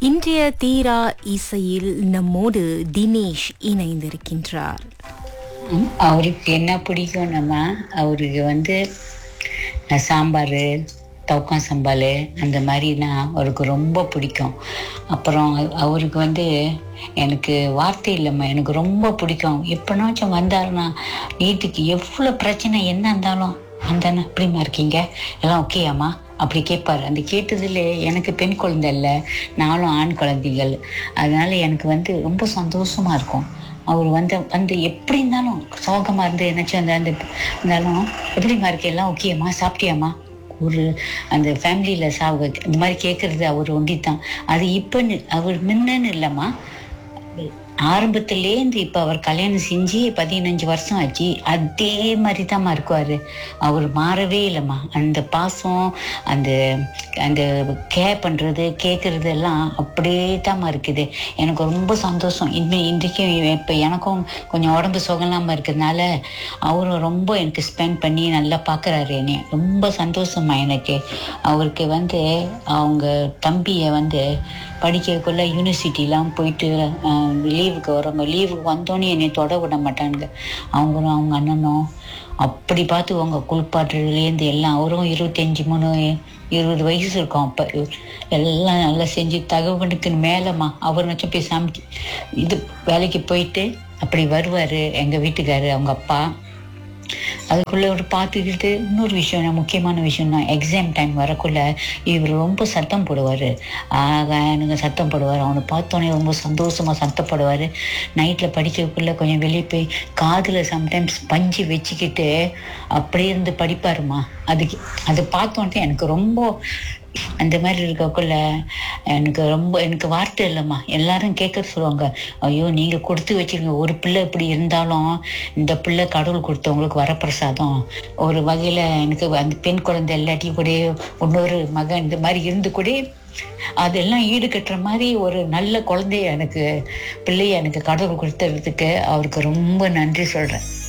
இன்றைய தீரா இசையில் நம்மோடு தினேஷ் இணைந்திருக்கின்றார் ம், அவருக்கு என்ன பிடிக்கும் நம்ம அவருக்கு வந்து அஹ், சாம்பார் தவுக்கம் சம்பால் அந்த மாதிரினா அவருக்கு ரொம்ப பிடிக்கும் அப்புறம் அவ- அவருக்கு வந்து எனக்கு வார்த்தை இல்லைம்மா எனக்கு ரொம்ப பிடிக்கும் எப்போனாச்சும் வந்தாருன்னா வீட்டுக்கு எவ்வளோ பிரச்சனை என்ன இருந்தாலும் வந்தானே எப்படிம்மா இருக்கீங்க எல்லாம் ஓகேயாம்மா அப்படி கேட்பாரு அந்த கேட்டதுல எனக்கு பெண் குழந்தை இல்லை நானும் ஆண் குழந்தைகள் அதனால எனக்கு வந்து ரொம்ப சந்தோஷமா இருக்கும் அவர் வந்து வந்து எப்படி இருந்தாலும் சோகமா இருந்து என்னாச்சும் அந்த அந்த இருந்தாலும் எப்படிம்மா இருக்கு எல்லாம் ஓகேம்மா சாப்பிட்டியாம்மா ஒரு அந்த ஃபேமிலியில் சாவு இந்த மாதிரி கேட்கறது அவர் ஒண்டி தான் அது இப்போன்னு அவர் முன்னன்னு இல்லைம்மா ஆரம்பத்துலேருந்து இப்போ அவர் கல்யாணம் செஞ்சு பதினஞ்சு வருஷம் ஆச்சு அதே மாதிரி தான்மா இருக்குவார் அவர் மாறவே இல்லைம்மா அந்த பாசம் அந்த அந்த கேர் பண்ணுறது கேட்குறது எல்லாம் அப்படியே தான்மா இருக்குது எனக்கு ரொம்ப சந்தோஷம் இனிமே இன்றைக்கும் இப்போ எனக்கும் கொஞ்சம் உடம்பு சுகலாமல் இருக்கிறதுனால அவரும் ரொம்ப எனக்கு ஸ்பெண்ட் பண்ணி நல்லா பார்க்குறாரு என்னை ரொம்ப சந்தோஷமா எனக்கு அவருக்கு வந்து அவங்க தம்பியை வந்து படிக்கக்குள்ள யூனிவர்சிட்டிலாம் போயிட்டு லீவுக்கு வரவங்க லீவுக்கு வந்தோன்னே என்னை தொட விட மாட்டானுங்க அவங்களும் அவங்க அண்ணனும் அப்படி பார்த்து அவங்க குளிப்பாட்டுறதுலேருந்து எல்லாம் அவரும் இருபத்தஞ்சி மூணு இருபது வயசு இருக்கும் அப்போ எல்லாம் நல்லா செஞ்சு தகவனுக்கு மேலம்மா அவர் நச்சும் போய் சமைச்சு இது வேலைக்கு போயிட்டு அப்படி வருவார் எங்கள் வீட்டுக்காரு அவங்க அப்பா அதுக்குள்ள ஒரு பார்த்துக்கிட்டு இன்னொரு விஷயம் நான் முக்கியமான விஷயம் தான் எக்ஸாம் டைம் வரக்குள்ள இவர் ரொம்ப சத்தம் போடுவார் ஆக எனக்கு சத்தம் போடுவார் அவனை பார்த்தோன்னே ரொம்ப சந்தோஷமா சத்தப்படுவார் நைட்டில் படிக்கக்குள்ள கொஞ்சம் வெளியே போய் காதில் சம்டைம்ஸ் பஞ்சு வச்சுக்கிட்டு அப்படியே இருந்து படிப்பாருமா அதுக்கு அதை பார்த்தோன்னே எனக்கு ரொம்ப அந்த மாதிரி இருக்கக்குள்ள எனக்கு ரொம்ப எனக்கு வார்த்தை இல்லைம்மா எல்லாரும் கேட்க சொல்லுவாங்க ஐயோ நீங்க கொடுத்து வச்சிருங்க ஒரு பிள்ளை இப்படி இருந்தாலும் இந்த பிள்ளை கடவுள் கொடுத்தவங்களுக்கு வரப்பிரசாதம் ஒரு வகையில எனக்கு அந்த பெண் குழந்தை இல்லாட்டி கூட இன்னொரு மகன் இந்த மாதிரி இருந்து கூட அதெல்லாம் ஈடு கட்டுற மாதிரி ஒரு நல்ல குழந்தைய எனக்கு பிள்ளைய எனக்கு கடவுள் கொடுத்ததுக்கு அவருக்கு ரொம்ப நன்றி சொல்றேன்